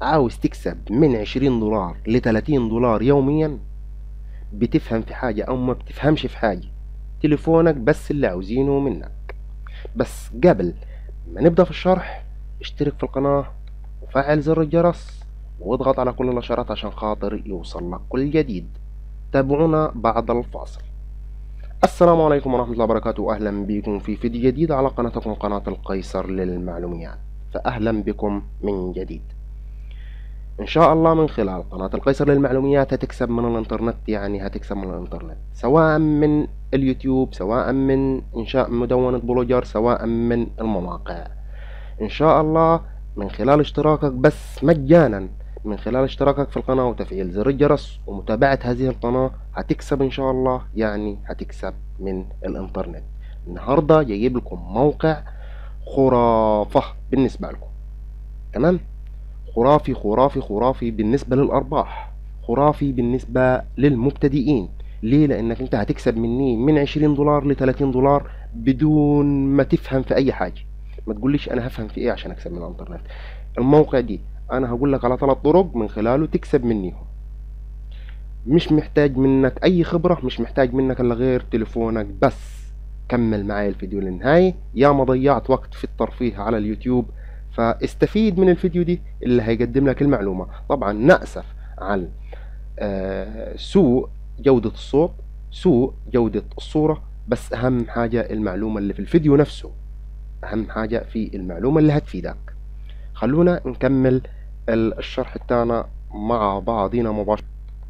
عاوز تكسب من عشرين دولار لتلاتين دولار يوميا بتفهم في حاجة أو ما بتفهمش في حاجة تليفونك بس اللي عاوزينه منك بس قبل ما نبدأ في الشرح اشترك في القناة وفعل زر الجرس واضغط على كل الاشارات عشان خاطر يوصل لك كل جديد تابعونا بعد الفاصل السلام عليكم ورحمة الله وبركاته وأهلا بكم في فيديو جديد على قناتكم قناة القيصر للمعلوميات فأهلا بكم من جديد إن شاء الله من خلال قناة القيصر للمعلوميات هتكسب من الإنترنت يعني هتكسب من الإنترنت سواء من اليوتيوب سواء من إنشاء مدونة بلوجر سواء من المواقع إن شاء الله من خلال اشتراكك بس مجانا من خلال اشتراكك في القناة وتفعيل زر الجرس ومتابعة هذه القناة هتكسب إن شاء الله يعني هتكسب من الإنترنت النهاردة جايب لكم موقع خرافة بالنسبة لكم تمام خرافي خرافي خرافي بالنسبة للأرباح خرافي بالنسبة للمبتدئين ليه لأنك أنت هتكسب مني من 20 دولار ل 30 دولار بدون ما تفهم في أي حاجة ما تقوليش أنا هفهم في إيه عشان أكسب من الإنترنت الموقع دي أنا هقول لك على ثلاث طرق من خلاله تكسب منيهم مش محتاج منك أي خبرة مش محتاج منك إلا غير تليفونك بس كمل معايا الفيديو للنهاية يا ما ضيعت وقت في الترفيه على اليوتيوب فاستفيد من الفيديو دي اللي هيقدم لك المعلومة طبعا نأسف عن آه سوء جودة الصوت سوء جودة الصورة بس أهم حاجة المعلومة اللي في الفيديو نفسه أهم حاجة في المعلومة اللي هتفيدك خلونا نكمل الشرح بتاعنا مع بعضنا مباشرة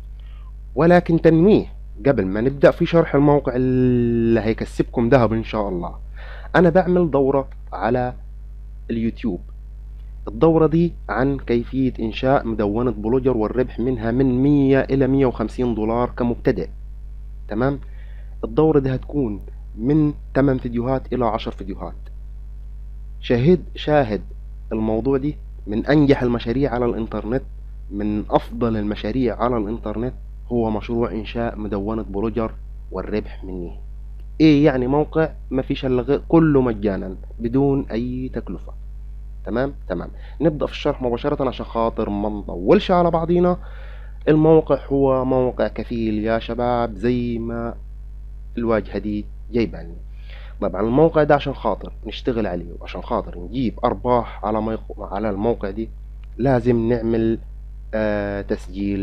ولكن تنويه قبل ما نبدأ في شرح الموقع اللي هيكسبكم ذهب إن شاء الله أنا بعمل دورة على اليوتيوب الدورة دي عن كيفية إنشاء مدونة بلوجر والربح منها من 100 إلى 150 دولار كمبتدئ تمام الدورة دي هتكون من 8 فيديوهات إلى 10 فيديوهات شاهد شاهد الموضوع دي من أنجح المشاريع على الإنترنت من أفضل المشاريع على الإنترنت هو مشروع إنشاء مدونة بلوجر والربح منه إيه يعني موقع ما فيش إلا غير كله مجانا بدون أي تكلفة تمام تمام نبدأ في الشرح مباشرة عشان خاطر ما نطولش على بعضينا الموقع هو موقع كفيل يا شباب زي ما الواجهة دي جايباني طبعا الموقع ده عشان خاطر نشتغل عليه وعشان خاطر نجيب أرباح على ما على الموقع دي لازم نعمل آه تسجيل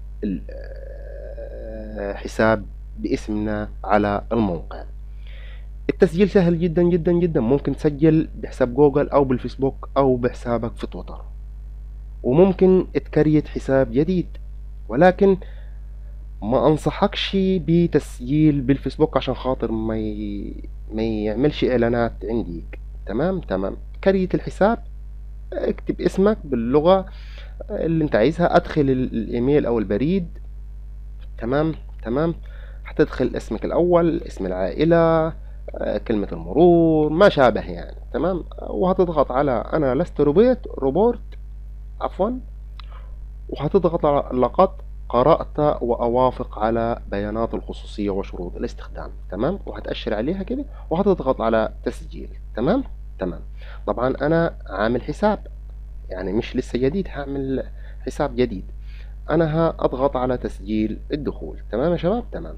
آه حساب باسمنا على الموقع التسجيل سهل جدا جدا جدا ممكن تسجل بحساب جوجل او بالفيسبوك او بحسابك في تويتر وممكن تكريت حساب جديد ولكن ما انصحكش بتسجيل بالفيسبوك عشان خاطر ما ي... ما يعملش اعلانات عندك تمام تمام كريت الحساب اكتب اسمك باللغة اللي انت عايزها ادخل الايميل او البريد تمام تمام هتدخل اسمك الاول اسم العائلة كلمة المرور ما شابه يعني تمام وهتضغط على أنا لست روبوت روبورت عفوا وهتضغط على لقد قرأت وأوافق على بيانات الخصوصية وشروط الاستخدام تمام وهتأشر عليها كده وهتضغط على تسجيل تمام تمام طبعا أنا عامل حساب يعني مش لسه جديد هعمل حساب جديد أنا هأضغط على تسجيل الدخول تمام يا شباب تمام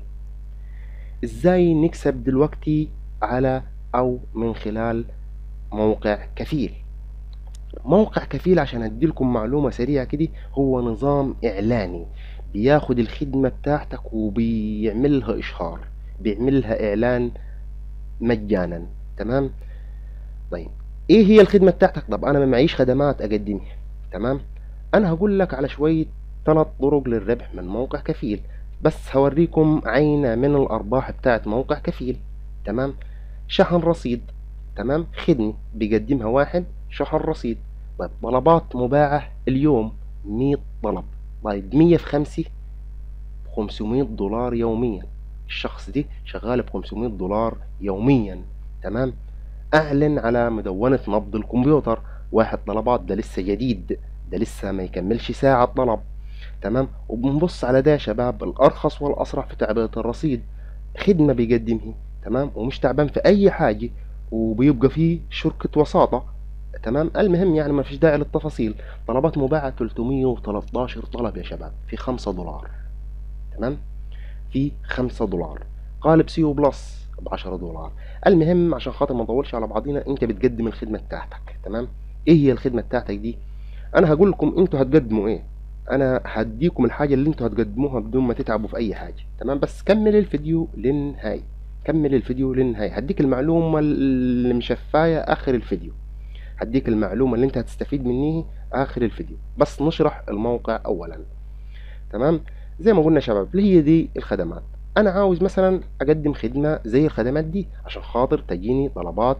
ازاي نكسب دلوقتي على او من خلال موقع كفيل موقع كفيل عشان اديلكم معلومة سريعة كده هو نظام اعلاني بياخد الخدمة بتاعتك وبيعملها اشهار بيعملها اعلان مجانا تمام طيب ايه هي الخدمة بتاعتك طب انا ما معيش خدمات اقدمها تمام انا هقول لك على شوية ثلاث طرق للربح من موقع كفيل بس هوريكم عينة من الأرباح بتاعت موقع كفيل تمام شحن رصيد تمام خدمة بيقدمها واحد شحن رصيد طيب طلبات مباعة اليوم مية طلب طيب مية في خمسة خمسمية دولار يوميا الشخص دي شغال بخمسمية دولار يوميا تمام أعلن على مدونة نبض الكمبيوتر واحد طلبات ده لسه جديد ده لسه ما يكملش ساعة طلب تمام وبنبص على ده يا شباب الارخص والاسرع في تعبئه الرصيد خدمه بيقدمها تمام ومش تعبان في اي حاجه وبيبقى فيه شركه وساطه تمام المهم يعني ما فيش داعي للتفاصيل طلبات مباعة 313 طلب يا شباب في 5 دولار تمام في 5 دولار قالب سيو بلس ب 10 دولار المهم عشان خاطر ما نطولش على بعضينا انت بتقدم الخدمه بتاعتك تمام ايه هي الخدمه بتاعتك دي انا هقول لكم انتوا هتقدموا ايه انا هديكم الحاجه اللي انتوا هتقدموها بدون ما تتعبوا في اي حاجه تمام بس كمل الفيديو للنهايه كمل الفيديو للنهايه هديك المعلومه اللي مشفايه اخر الفيديو هديك المعلومه اللي انت هتستفيد منيه اخر الفيديو بس نشرح الموقع اولا تمام زي ما قلنا شباب اللي هي دي الخدمات انا عاوز مثلا اقدم خدمه زي الخدمات دي عشان خاطر تجيني طلبات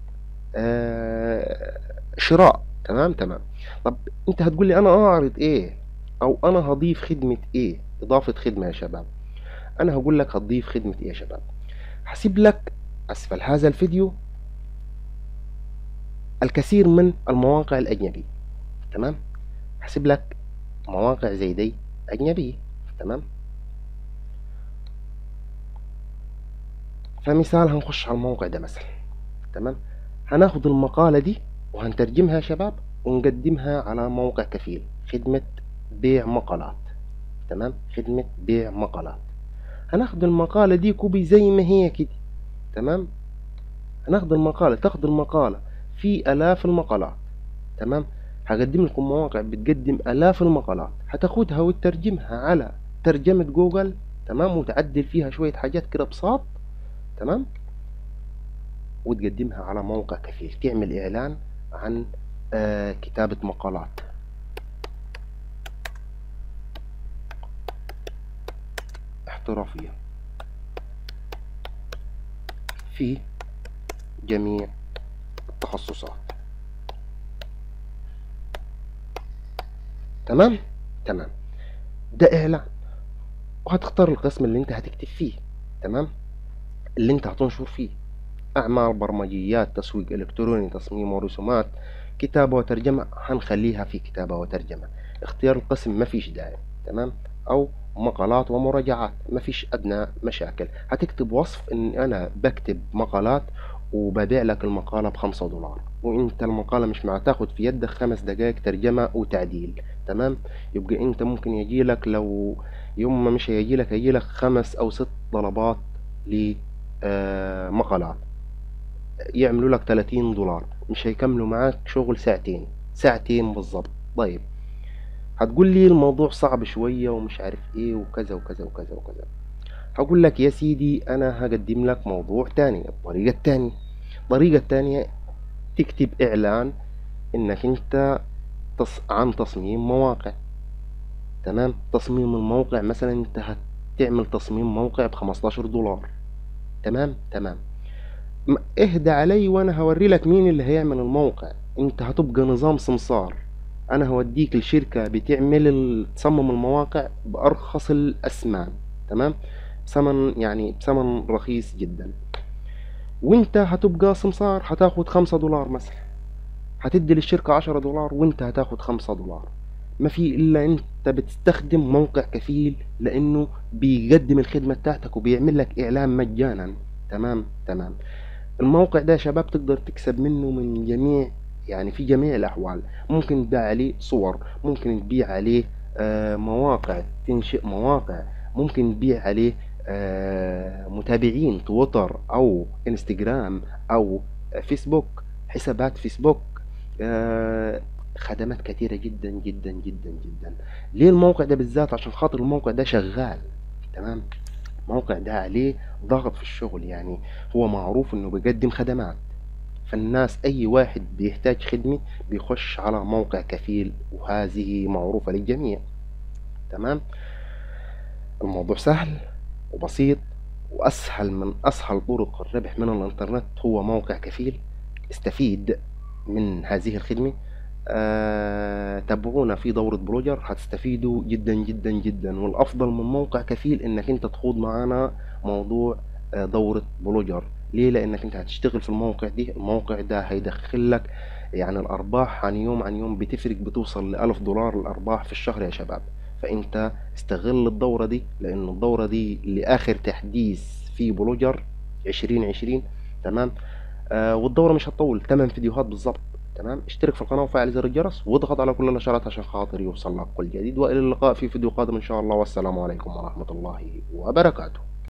آه شراء تمام تمام طب انت هتقول لي انا اعرض ايه او انا هضيف خدمه ايه اضافه خدمه يا شباب انا هقول لك هتضيف خدمه ايه يا شباب هسيب لك اسفل هذا الفيديو الكثير من المواقع الاجنبيه تمام هسيب لك مواقع زي دي اجنبيه تمام فمثال هنخش على الموقع ده مثلا تمام هناخد المقالة دي وهنترجمها يا شباب ونقدمها على موقع كفيل خدمة بيع مقالات تمام خدمة بيع مقالات هناخد المقالة دي كوبي زي ما هي كده تمام هناخد المقالة تاخد المقالة في آلاف المقالات تمام هقدم لكم مواقع بتقدم آلاف المقالات هتاخدها وتترجمها على ترجمة جوجل تمام وتعدل فيها شوية حاجات كده بساط تمام وتقدمها على موقع كفيل تعمل إعلان عن آه كتابة مقالات احترافية في جميع التخصصات تمام تمام ده إعلان وهتختار القسم اللي انت هتكتب فيه تمام اللي انت هتنشر فيه أعمال برمجيات تسويق إلكتروني تصميم ورسومات كتابة وترجمة هنخليها في كتابة وترجمة اختيار القسم ما فيش داعي تمام أو مقالات ومراجعات ما فيش أدنى مشاكل هتكتب وصف إن أنا بكتب مقالات وببيع لك المقالة بخمسة دولار وانت المقالة مش معاه تاخد في يدك خمس دقايق ترجمة وتعديل تمام يبقى انت ممكن يجيلك لو يوم ما مش هيجيلك هيجيلك خمس او ست طلبات لمقالات يعملوا لك 30 دولار مش هيكملوا معاك شغل ساعتين ساعتين بالظبط طيب هتقول لي الموضوع صعب شوية ومش عارف ايه وكذا وكذا وكذا وكذا هقول لك يا سيدي انا هقدم لك موضوع تاني الطريقة التانية الطريقة التانية تكتب اعلان انك انت تص... عن تصميم مواقع تمام تصميم الموقع مثلا انت هتعمل تصميم موقع بخمستاشر دولار تمام تمام اهدى علي وانا هوري لك مين اللي هيعمل الموقع انت هتبقى نظام سمسار انا هوديك لشركة بتعمل تصمم المواقع بارخص الاسمان تمام بثمن يعني بثمن رخيص جدا وانت هتبقى سمسار هتاخد خمسة دولار مثلا هتدي للشركة عشرة دولار وانت هتاخد خمسة دولار ما في الا انت بتستخدم موقع كفيل لانه بيقدم الخدمة بتاعتك وبيعمل لك اعلان مجانا تمام تمام الموقع ده يا شباب تقدر تكسب منه من جميع يعني في جميع الأحوال ممكن تبيع عليه صور ممكن تبيع عليه آه مواقع تنشئ مواقع ممكن تبيع عليه آه متابعين تويتر أو انستجرام أو فيسبوك حسابات فيسبوك آه خدمات كثيرة جدا جدا جدا جدا ليه الموقع ده بالذات عشان خاطر الموقع ده شغال تمام الموقع ده عليه ضغط في الشغل يعني هو معروف انه بيقدم خدمات فالناس اي واحد بيحتاج خدمة بيخش على موقع كفيل وهذه معروفة للجميع تمام الموضوع سهل وبسيط واسهل من اسهل طرق الربح من الانترنت هو موقع كفيل استفيد من هذه الخدمة آه، تابعونا في دورة بلوجر هتستفيدوا جدا جدا جدا والافضل من موقع كفيل انك انت تخوض معانا موضوع آه، دورة بلوجر ليه لانك انت هتشتغل في الموقع دي الموقع ده هيدخل لك يعني الارباح عن يوم عن يوم بتفرق بتوصل لألف دولار الارباح في الشهر يا شباب فانت استغل الدورة دي لان الدورة دي لاخر تحديث في بلوجر عشرين عشرين تمام آه والدورة مش هتطول 8 فيديوهات بالظبط تمام اشترك في القناة وفعل زر الجرس واضغط على كل الاشارات عشان خاطر يوصل لك كل جديد والى اللقاء في فيديو قادم ان شاء الله والسلام عليكم ورحمة الله وبركاته